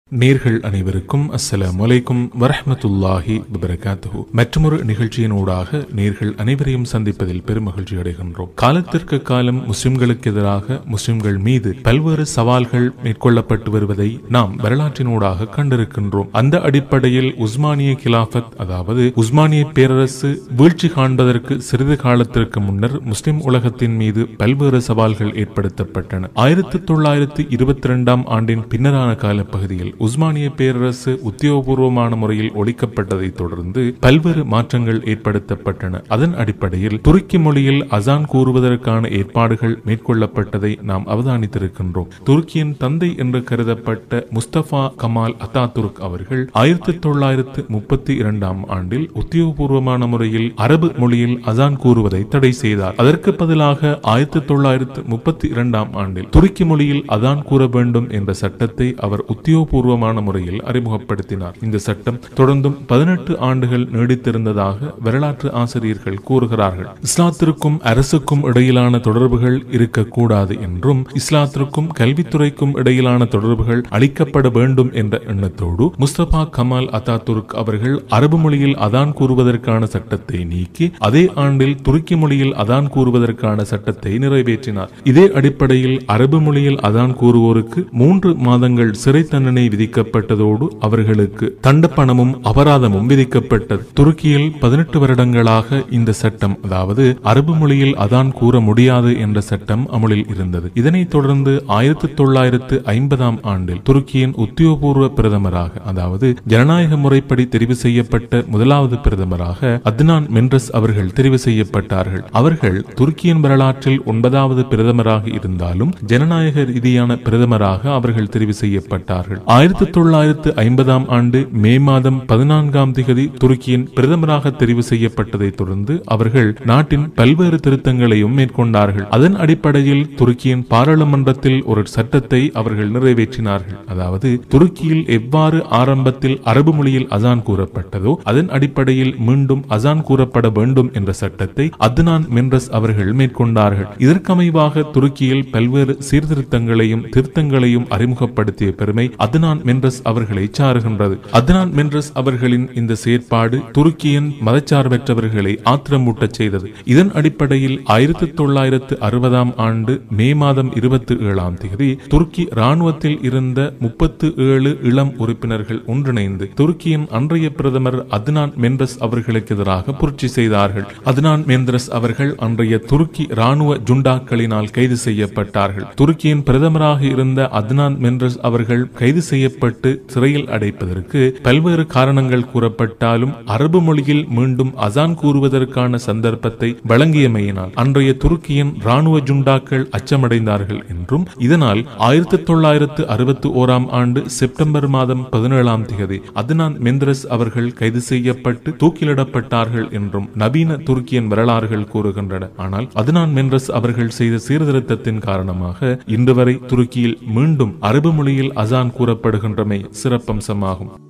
நேர்கள் அனைவருக்கும் அஸ்ஸலாமு அலைக்கும் வரஹ்மத்துல்லாஹி வபரகாத்துஹு மற்றொரு நிகழ்ச்சியினூடாக நேர்கள் அனைவரையும் சந்திப்பதில் பெருமகிழ்ச்சி அடைகின்றோம் காலத்திற்கு காலம் முஸ்லிம்களுக்கு எதிராக முஸ்லிம்கள் மீது பல்வேறு சவால்கள் மேற்கொள்ளப்பட்டு வருவதை நாம் வரலாற்றினூடாக கண்டிருக்கின்றோம் அந்த அடிப்படையில் உஸ்மானிய கிலாஃபத் அதாவது உஸ்மானிய பேரரசு வீழ்ச்சி காண்பதற்கு சிறிது காலத்திற்கு முன்னர் முஸ்லிம் உலகத்தின் மீது பல்வேறு சவால்கள் ஏற்படுத்தப்பட்டன ஆயிரத்தி தொள்ளாயிரத்தி இருபத்தி இரண்டாம் ஆண்டின் பின்னரான காலப்பகுதியில் உஸ்மானிய பேரரசு உத்தியோகபூர்வமான முறையில் ஒழிக்கப்பட்டதை தொடர்ந்து பல்வேறு மாற்றங்கள் ஏற்படுத்தப்பட்டன அதன் அடிப்படையில் துருக்கி மொழியில் அசான் கூறுவதற்கான ஏற்பாடுகள் மேற்கொள்ளப்பட்டதை நாம் அவதானித்திருக்கின்றோம் துருக்கியின் தந்தை என்று கருதப்பட்ட முஸ்தபா கமால் அத்தாதுர்க் அவர்கள் ஆயிரத்தி தொள்ளாயிரத்து முப்பத்தி இரண்டாம் ஆண்டில் உத்தியோகபூர்வமான முறையில் அரபு மொழியில் அசான் கூறுவதை தடை செய்தார் அதற்கு பதிலாக ஆயிரத்தி தொள்ளாயிரத்து முப்பத்தி இரண்டாம் ஆண்டில் துருக்கி மொழியில் அதான் கூற வேண்டும் என்ற சட்டத்தை அவர் உத்தியோகபூர்வமான முறையில் அறிமுகப்படுத்தினார் இந்த சட்டம் தொடர்ந்தும் பதினெட்டு ஆண்டுகள் நீடித்திருந்ததாக வரலாற்று ஆசிரியர்கள் கூறுகிறார்கள் இஸ்லாத்திற்கும் அரசுக்கும் இடையிலான தொடர்புகள் இருக்கக்கூடாது என்றும் இஸ்லாத்திற்கும் கல்வித்துறைக்கும் இடையிலான தொடர்புகள் அளிக்கப்பட வேண்டும் என்ற எண்ணத்தோடு முஸ்தபா கமால் அத்தாதுர்க் அவர்கள் அரபு மொழியில் அதான் கூறுவதற்கான சட்டத்தை நீக்கி அதே ஆண்டில் துருக்கி மொழியில் அதான் கூறுவதற்கான சட்டத்தை நிறைவேற்றினார் இதே அடிப்படையில் அரபு மொழியில் அதான் கூறுவோருக்கு மூன்று மாதங்கள் சிறை தண்டனை விதிக்கப்பட்டதோடு அவர்களுக்கு தண்டப்பணமும் அபராதமும் விதிக்கப்பட்டது துருக்கியில் பதினெட்டு வருடங்களாக இந்த சட்டம் அதாவது அரபு மொழியில் அதான் கூற முடியாது என்ற சட்டம் அமலில் இருந்தது இதனைத் தொடர்ந்து ஆயிரத்தி தொள்ளாயிரத்து ஐம்பதாம் ஆண்டில் துருக்கியின் உத்தியோகபூர்வ பிரதமராக அதாவது ஜனநாயக முறைப்படி தெரிவு செய்யப்பட்ட முதலாவது பிரதமராக அத்னான் மென்ரஸ் அவர்கள் தெரிவு செய்யப்பட்டார்கள் அவர்கள் துருக்கியின் வரலாற்றில் ஒன்பதாவது பிரதமராக இருந்தாலும் ஜனநாயக ரீதியான பிரதமராக அவர்கள் தெரிவு செய்யப்பட்டார்கள் ஆயிரத்தி தொள்ளாயிரத்து ஐம்பதாம் ஆண்டு மே மாதம் பதினான்காம் திகதி துருக்கியின் பிரதமராக தெரிவு செய்யப்பட்டதை தொடர்ந்து அவர்கள் நாட்டின் பல்வேறு திருத்தங்களையும் மேற்கொண்டார்கள் அதன் அடிப்படையில் துருக்கியின் பாராளுமன்றத்தில் ஒரு சட்டத்தை அவர்கள் நிறைவேற்றினார்கள் அதாவது துருக்கியில் எவ்வாறு ஆரம்பத்தில் அரபு மொழியில் அசான் கூறப்பட்டதோ அதன் அடிப்படையில் மீண்டும் அசான் கூறப்பட வேண்டும் என்ற சட்டத்தை அத்னான் மென்ரஸ் அவர்கள் மேற்கொண்டார்கள் இதற்கமைவாக துருக்கியில் பல்வேறு சீர்திருத்தங்களையும் திருத்தங்களையும் அறிமுகப்படுத்திய பெருமை அத்னான் மென்ரஸ் அவர்களை சாருகின்றது அத்னான் மென்ரஸ் அவர்களின் இந்த செயற்பாடு துருக்கியின் மதச்சார்பற்றவர்களை ஆத்திரமூட்டச் செய்தது இதன் அடிப்படையில் ஆயிரத்தி தொள்ளாயிரத்து அறுபதாம் ஆண்டு மே மாதம் இருபத்தி ஏழாம் தேதி துருக்கி ராணுவத்தில் இருந்த முப்பத்து ஏழு இளம் உறுப்பினர்கள் ஒன்றிணைந்து துருக்கியின் அன்றைய பிரதமர் அத்னான் மென்ரஸ் அவர்களுக்கு எதிராக புரட்சி செய்தார்கள் அத்னான் மென்ரஸ் அவர்கள் அன்றைய துருக்கி ராணுவ ஜுண்டாக்களினால் கைது செய்யப்பட்டார்கள் துருக்கியின் பிரதமராக இருந்த அத்னான் மென்ரஸ் அவர்கள் கைது செய்யப்பட்டு சிறையில் அடைப்பதற்கு பல்வேறு காரணங்கள் கூறப்பட்டாலும் அரபு மொழியில் மீண்டும் அசான் கூறுவதற்கான சந்தர்ப்பத்தை வழங்கியமையினால் அன்றைய துருக்கியின் ராணுவ ஜுண்டாக்கள் அச்சமடைந்தார்கள் என்றும் இதனால் ஆயிரத்தி தொள்ளாயிரத்து அறுபத்தி ஓராம் ஆண்டு செப்டம்பர் மாதம் பதினேழாம் தேதி அத்னான் மெந்திரஸ் அவர்கள் கைது செய்யப்பட்டு தூக்கிலிடப்பட்டார்கள் என்றும் நவீன துருக்கியின் வரலாறுகள் கூறுகின்றன ஆனால் அத்னான் மென்ரஸ் அவர்கள் செய்த சீர்திருத்தத்தின் காரணமாக இன்று வரை துருக்கியில் மீண்டும் அரபு மொழியில் அசான் கூறப்படுகின்றமை சிறப்பம்சமாகும்